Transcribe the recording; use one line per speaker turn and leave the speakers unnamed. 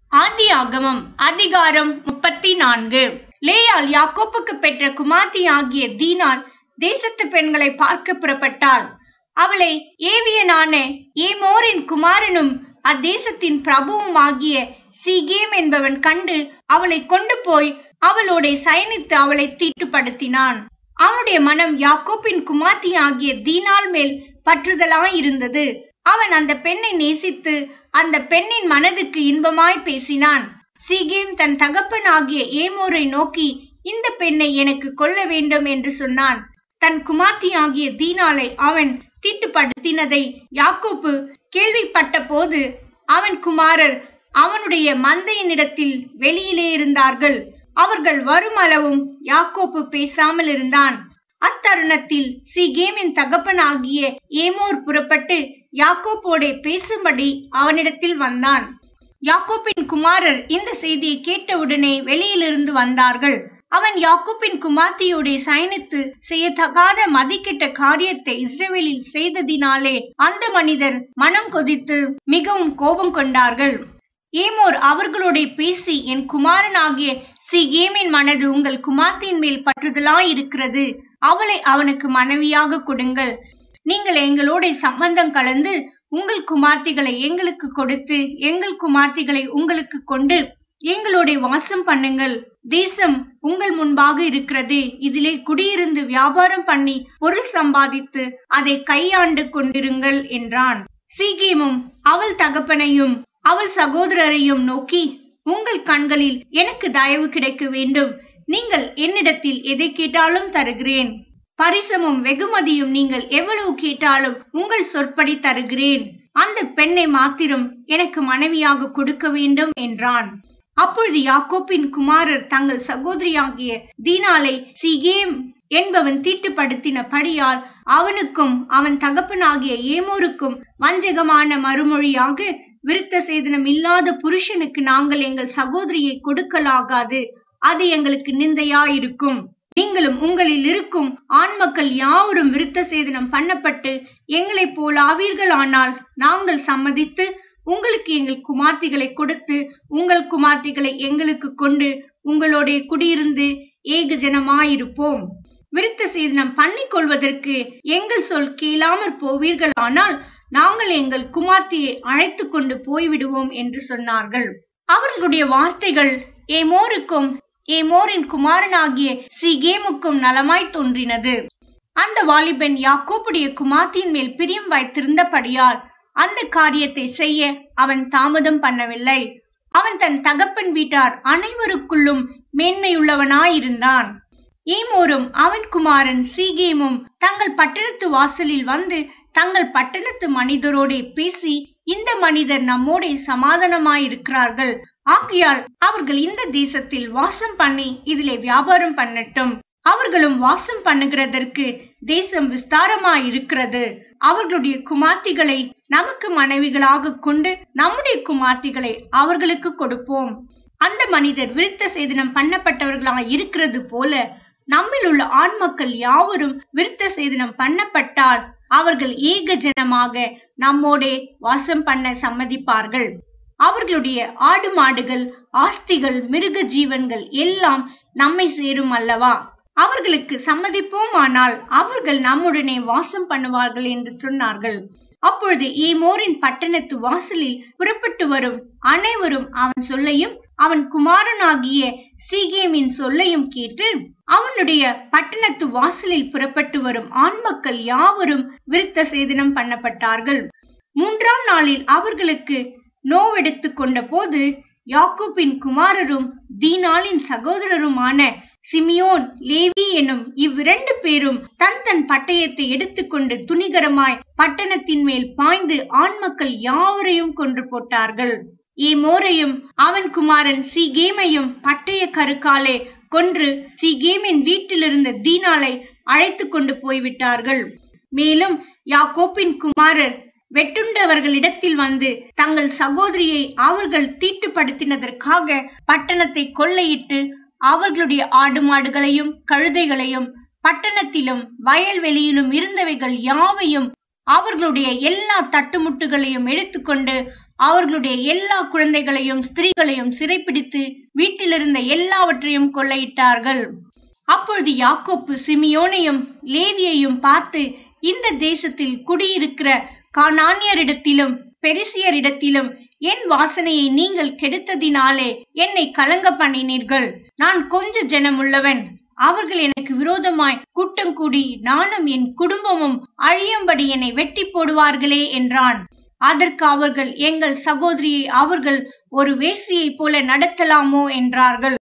ஆதியாகமம் அதிகாரம் முப்பத்தி நான்கு லேயாள் யாக்கோப்புக்கு பெற்ற குமார்த்தி ஆகிய தீனாள் தேசத்து பெண்களை பார்க்க புறப்பட்டாள் அவளை ஏவியனான ஏமோரின் குமாரனும் அத்தேசத்தின் பிரபுவும் ஆகிய சீகேம் என்பவன் கண்டு அவளை கொண்டு போய் அவளோட சயனித்து அவளை தீட்டுப்படுத்தினான் அவனுடைய மனம் யாக்கோப்பின் குமார்த்தி ஆகிய தீனாள் மேல் பற்றுதலாயிருந்தது அவன் அந்த பெண்ணை நேசித்து அந்த பெண்ணின் மனதுக்கு இன்பமாய் பேசினான் சீகேம் தன் தகப்பன் ஆகிய ஏமோரை நோக்கி இந்த பெண்ணை எனக்கு கொல்ல வேண்டும் என்று சொன்னான் தன் குமார்த்தி ஆகிய தீனாலை அவன் தீட்டுப்படுத்தினதை யாக்கோப்பு கேள்விப்பட்ட போது அவன் குமாரர் அவனுடைய மந்தையினிடத்தில் வெளியிலே இருந்தார்கள் அவர்கள் வரும் அளவும் யாக்கோப்பு பேசாமல் இருந்தான் அத்தருணத்தில் சீகேமின் தகப்பன் ஆகிய ஏமோர் புறப்பட்டு யாக்கோப்போடே பேசும்படி அவனிடத்தில் வந்தான் யாக்கோப்பின் குமாரர் இந்த செய்தியை கேட்டவுடனே வெளியிலிருந்து வந்தார்கள் அவன் யாக்கோப்பின் குமார்த்தியோட சயனித்து செய்யத்தகாத மதிக்கிட்ட காரியத்தை இஸ்ரேலில் செய்ததினாலே அந்த மனிதர் மனம் கொதித்து மிகவும் கோபம் கொண்டார்கள் ஏமோர் அவர்களோட பேசி என் குமாரனாகிய சிகேமின் மனது உங்கள் குமார்த்தியின் மேல் பற்றுதலாயிருக்கிறது அவளை அவனுக்கு மனைவியாக கொடுங்கள் நீங்கள் எங்களோட சம்பந்தம் கலந்து உங்கள் குமார்த்திகளை எங்களுக்கு கொடுத்து எங்கள் குமார்த்திகளை உங்களுக்கு கொண்டு எங்களோட வாசம் பண்ணுங்கள் தேசம் உங்கள் முன்பாக இருக்கிறது இதிலே குடியிருந்து வியாபாரம் பண்ணி பொருள் சம்பாதித்து அதை கையாண்டு கொண்டிருங்கள் என்றான் சீகேமும் அவள் தகப்பனையும் அவள் சகோதரரையும் நோக்கி உங்கள் கண்களில் எனக்கு தயவு கிடைக்க வேண்டும் நீங்கள் என்னிடத்தில் எதை கேட்டாலும் தருகிறேன் பரிசமும் வெகுமதியும் நீங்கள் எவ்வளவு கேட்டாலும் உங்கள் சொற்படி தருகிறேன் அந்த பெண்ணை மாத்திரம் எனக்கு மனைவியாக கொடுக்க வேண்டும் என்றான் அப்பொழுது யாக்கோப்பின் குமாரர் தங்கள் சகோதரியாகிய தீனாலை சிகேம் என்பவன் தீட்டுப்படுத்தினபடியால் அவனுக்கும் அவன் தகப்பனாகிய ஏமோருக்கும் வஞ்சகமான மறுமொழியாக விருத்த சேதனம் இல்லாத புருஷனுக்கு நாங்கள் எங்கள் சகோதரியை கொடுக்கலாகாது அது எங்களுக்கு நிந்தையாயிருக்கும் நீங்களும் உங்களில் இருக்கும் ஆண் மக்கள் யாவரும் விருத்த சேதனம் பண்ணப்பட்டு எங்களைப் போல் ஆவீர்கள் ஆனால் நாங்கள் சம்மதித்து உங்களுக்கு எங்கள் குமார்த்திகளை கொடுத்து உங்கள் குமார்த்திகளை எங்களுக்கு கொண்டு உங்களோட குடியிருந்து ஏக ஜனமாயிருப்போம் விருத்த சேதனம் பண்ணிக் கொள்வதற்கு எங்கள் சொல் கேளாமற் போவீர்கள் ஆனால் நாங்கள் எங்கள் குமார்த்தியை அழைத்து கொண்டு போய்விடுவோம் என்று சொன்னார்கள் அவர்களுடைய வார்த்தைகள் ஏமோருக்கும் ஏமோரின் குமாரனாகிய சிகேமுக்கும் நலமாய் தோன்றினது அந்த வாலிபன் யாக்கோப்புடைய குமார்த்தியின் மேல் பிரியம் வைத்திருந்தபடியால் அந்த காரியத்தை செய்ய அவன் தாமதம் பண்ணவில்லை அவன் தன் தகப்பன் வீட்டார் அனைவருக்குள்ளும் மேன்மையுள்ளவனாயிருந்தான் ஏமோரும் அவன் குமாரன் சீகேமும் தங்கள் பட்டணத்து வாசலில் வந்து தங்கள் பட்டணத்து மனிதரோடே பேசி இந்த மனிதர் நம்மோடே சமாதானமாயிருக்கிறார்கள் ஆகையால் அவர்கள் இந்த தேசத்தில் வாசம் பண்ணி இதிலே வியாபாரம் பண்ணட்டும் அவர்களும் வாசம் பண்ணுகிறதற்கு தேசம் விஸ்தாரமாயிருக்கிறது அவர்களுடைய குமார்த்திகளை நமக்கு மனைவிகளாக கொண்டு நம்முடைய குமார்த்திகளை அவர்களுக்கு கொடுப்போம் அந்த மனிதர் விருத்த சேதனம் பண்ணப்பட்டவர்களாக இருக்கிறது போல நம்மில் உள்ள ஆண் மக்கள் யாவரும் விருத்த சேதனம் பண்ணப்பட்டால் அவர்கள் ஏக ஜனமாக நம்மோடே வாசம் பண்ண சம்மதிப்பார்கள் அவர்களுடைய ஆடு மாடுகள் ஆஸ்திகள் மிருக ஜீவன்கள் எல்லாம் நம்மை சேரும் அல்லவா அவர்களுக்கு சம்மதிப்போமானால் அவர்கள் நம்முடனே வாசம் பண்ணுவார்கள் என்று சொன்னார்கள் அப்பொழுது ஏமோரின் பட்டணத்து வாசலில் புறப்பட்டு வரும் அனைவரும் அவன் சொல்லையும் அவன் குமாரனாகிய சீகேமின் சொல்லையும் கேட்டு அவனுடைய பட்டணத்து வாசலில் புறப்பட்டு வரும் ஆண் மக்கள் யாவரும் விருத்த சேதனம் பண்ணப்பட்டார்கள் மூன்றாம் நாளில் அவர்களுக்கு நோவெடுத்து கொண்ட போது யாக்கூப்பின் குமாரரும் தீனாலின் சகோதரருமான சிமியோன் லேவி எனும் இவ்விரண்டு பேரும் தன் தன் பட்டயத்தை எடுத்துக்கொண்டு துணிகரமாய் பட்டணத்தின் மேல் பாய்ந்து ஆண் மக்கள் யாவரையும் கொன்று போட்டார்கள் ஏமோரையும் அவன் குமாரன் சீகேமையும் பட்டய கருக்காலே கொன்று சீகேமின் வீட்டிலிருந்த தீனாலை அழைத்து கொண்டு போய்விட்டார்கள் மேலும் யாக்கோப்பின் குமாரர் வெட்டுண்டவர்களிடத்தில் வந்து தங்கள் சகோதரியை அவர்கள் தீட்டுப்படுத்தினதற்காக பட்டணத்தை கொள்ளையிட்டு அவர்களுடைய ஆடு மாடுகளையும் கழுதைகளையும் பட்டணத்திலும் வயல்வெளியிலும் இருந்தவைகள் யாவையும் அவர்களுடைய எல்லா தட்டுமுட்டுகளையும் எடுத்துக்கொண்டு அவர்களுடைய எல்லா குழந்தைகளையும் ஸ்திரீகளையும் சிறைப்பிடித்து வீட்டிலிருந்த எல்லாவற்றையும் கொள்ளையிட்டார்கள் அப்பொழுது யாக்கோப்பு சிமியோனையும் லேவியையும் பார்த்து இந்த தேசத்தில் குடியிருக்கிற கானானியரிடத்திலும் பெரிசியரிடத்திலும் என் வாசனையை நீங்கள் கெடுத்ததினாலே என்னை கலங்க பண்ணினீர்கள் நான் கொஞ்ச ஜனமுள்ளவன் அவர்கள் எனக்கு விரோதமாய் கூட்டம் கூடி நானும் என் குடும்பமும் அழியும்படி என்னை வெட்டி போடுவார்களே என்றான் அதற்கு அவர்கள் எங்கள் சகோதரியை அவர்கள் ஒரு வேசியைப் போல நடத்தலாமோ என்றார்கள்